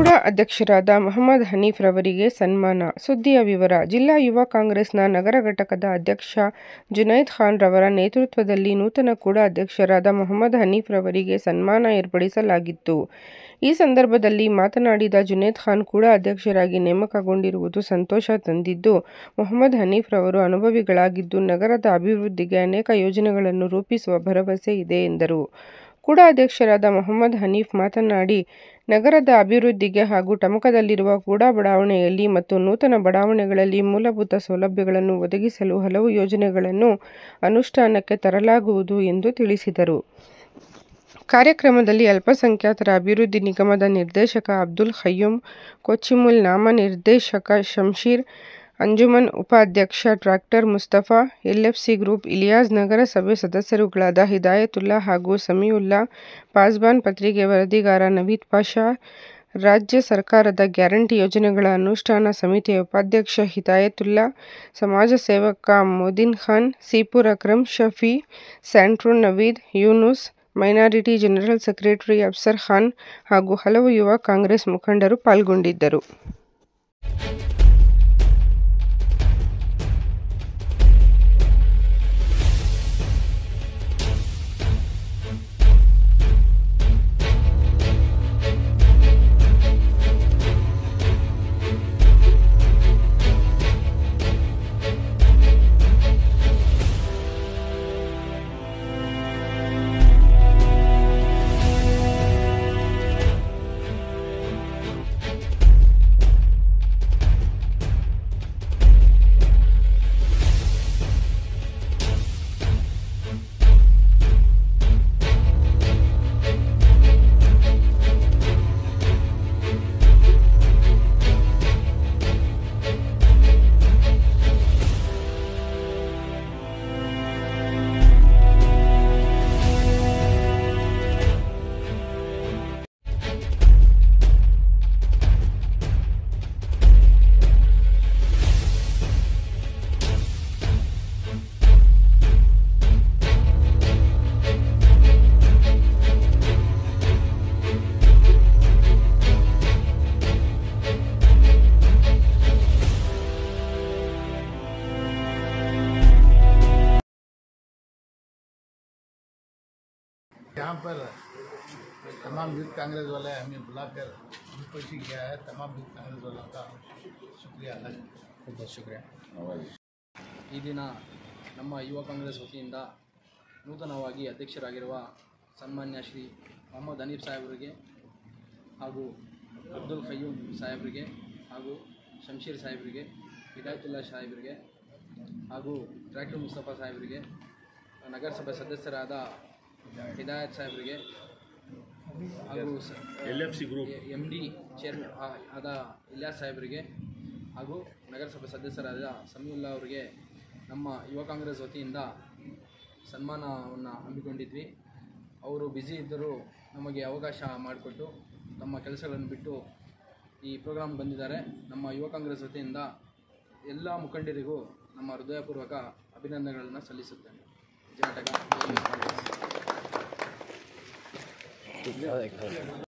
ಕೂಡ ಅಧ್ಯಕ್ಷರಾದ ಮೊಹಮ್ಮದ್ ಹನೀಫ್ ರವರಿಗೆ ಸನ್ಮಾನ ಸುದ್ದಿಯ ವಿವರ ಜಿಲ್ಲಾ ಯುವ ಕಾಂಗ್ರೆಸ್ನ ನಗರ ಘಟಕದ ಅಧ್ಯಕ್ಷ ಜುನೈದ್ ಖಾನ್ ರವರ ನೇತೃತ್ವದಲ್ಲಿ ನೂತನ ಕೂಡ ಅಧ್ಯಕ್ಷರಾದ ಮೊಹಮ್ಮದ್ ಹನೀಫ್ ರವರಿಗೆ ಸನ್ಮಾನ ಏರ್ಪಡಿಸಲಾಗಿತ್ತು ಈ ಸಂದರ್ಭದಲ್ಲಿ ಮಾತನಾಡಿದ ಜುನೈದ್ ಖಾನ್ ಕೂಡ ಅಧ್ಯಕ್ಷರಾಗಿ ನೇಮಕಗೊಂಡಿರುವುದು ಸಂತೋಷ ತಂದಿದ್ದು ಮೊಹಮ್ಮದ್ ಹನೀಫ್ ರವರು ಅನುಭವಿಗಳಾಗಿದ್ದು ನಗರದ ಅಭಿವೃದ್ಧಿಗೆ ಅನೇಕ ಯೋಜನೆಗಳನ್ನು ರೂಪಿಸುವ ಭರವಸೆ ಇದೆ ಎಂದರು ಕೂಡ ಅಧ್ಯಕ್ಷರಾದ ಮೊಹಮ್ಮದ್ ಹನೀಫ್ ಮಾತನಾಡಿ ನಗರದ ಅಭಿವೃದ್ಧಿಗೆ ಹಾಗೂ ಟಮಕದಲ್ಲಿರುವ ಕೂಡ ಬಡಾವಣೆಯಲ್ಲಿ ಮತ್ತು ನೂತನ ಬಡಾವಣೆಗಳಲ್ಲಿ ಮೂಲಭೂತ ಸೌಲಭ್ಯಗಳನ್ನು ಒದಗಿಸಲು ಹಲವು ಯೋಜನೆಗಳನ್ನು ಅನುಷ್ಠಾನಕ್ಕೆ ತರಲಾಗುವುದು ಎಂದು ತಿಳಿಸಿದರು ಕಾರ್ಯಕ್ರಮದಲ್ಲಿ ಅಲ್ಪಸಂಖ್ಯಾತರ ಅಭಿವೃದ್ಧಿ ನಿಗಮದ ನಿರ್ದೇಶಕ ಅಬ್ದುಲ್ ಖಯ್ಯೂಮ್ ಕೊಚ್ಚಿಮುಲ್ ನಾಮ ನಿರ್ದೇಶಕ ಶಂಶೀರ್ ಅಂಜುಮನ್ ಉಪಾಧ್ಯಕ್ಷ tractor Mustafa LFC group Ilyas ನಗರಸಭೆ ಸದಸ್ಯರುಗಳಾದ ಹಿದಾಯತುಲ್ಲಾ ಹಾಗೂ ಸಮೀವುಲ್ಲಾ ಪಾಸ್ಬಾನ್ ಪತ್ರಿಕೆ ವರದಿಗಾರ ನವೀದ್ ಪಾಷಾ ರಾಜ್ಯ ಸರ್ಕಾರದ ಗ್ಯಾರಂಟಿ ಯೋಜನೆಗಳ ಅನುಷ್ಠಾನ ಸಮಿತಿಯ ಉಪಾಧ್ಯಕ್ಷ ಹಿದಾಯತುಲ್ಲಾ ಸಮಾಜ ಸೇವಕ ಮೋದಿನ್ ಖಾನ್ ಸೀಪುರ್ ಅಕ್ರಮ್ ಶಫಿ ಸ್ಯಾಂಟ್ರೋನ್ Naveed Yunus minority general secretary Afsar Khan ಹಾಗೂ ಹಲವು ಯುವ ಕಾಂಗ್ರೆಸ್ ಮುಖಂಡರು ಪಾಲ್ಗೊಂಡಿದ್ದರು यहाँ पर तमाम यूथ कांग्रेस वाले हमें बुलाकर खुशी किया है तमाम यूथ कांग्रेस वालों का शुक्रिया अदा ತುಂಬ ಶುಕ್ರಿಯ ಈ ದಿನ ನಮ್ಮ ಯುವ ಕಾಂಗ್ರೆಸ್ ವತಿಯಿಂದ ನೂತನವಾಗಿ ಅಧ್ಯಕ್ಷರಾಗಿರುವ ಸನ್ಮಾನ್ಯ ಶ್ರೀ ಮೊಹಮ್ಮದ್ ಹನೀಫ್ ಸಾಹೇಬರಿಗೆ ಹಾಗೂ ಅಬ್ದುಲ್ ಖಯ್ಯೂಮ್ ಸಾಹೇಬರಿಗೆ ಹಾಗೂ ಶಂಶೀರ್ ಸಾಹೇಬರಿಗೆ ಹಿದಾಯತುಲ್ಲಾ ಸಾಹೇಬರಿಗೆ ಹಾಗೂ ಟ್ರ್ಯಾಕ್ಟರ್ ಮುಸ್ತಫಾ ಸಾಹೇಬರಿಗೆ ನಗರಸಭೆ ಸದಸ್ಯರಾದ ಹಿದಾಯತ್ ಸಾಹೇಬರಿಗೆ ಹಾಗೂ L F C group M D chair ಆದ ಇಲ್ಯಾಸ್ ಸಾಹೇಬರಿಗೆ ಹಾಗೂ ನಗರಸಭೆ ಸದಸ್ಯರಾದ ಸಮೀವುಲ್ಲಾ ಅವರಿಗೆ ನಮ್ಮ ಯುವ ಕಾಂಗ್ರೆಸ್ ವತಿಯಿಂದ ಸನ್ಮಾನವನ್ನು ಹಮ್ಮಿಕೊಂಡಿದ್ವಿ ಅವರು ಬ್ಯುಸಿ ಇದ್ದರೂ ನಮಗೆ ಅವಕಾಶ ಮಾಡಿಕೊಟ್ಟು ತಮ್ಮ ಕೆಲಸಗಳನ್ನು ಬಿಟ್ಟು ಈ ಪ್ರೋಗ್ರಾಮ್ ಬಂದಿದ್ದಾರೆ ನಮ್ಮ ಯುವ ಕಾಂಗ್ರೆಸ್ ವತಿಯಿಂದ ಎಲ್ಲ ಮುಖಂಡರಿಗೂ ನಮ್ಮ ಹೃದಯಪೂರ್ವಕ ಅಭಿನಂದನೆಗಳನ್ನು ಸಲ್ಲಿಸುತ್ತೇನೆ ಜನಾಟಕ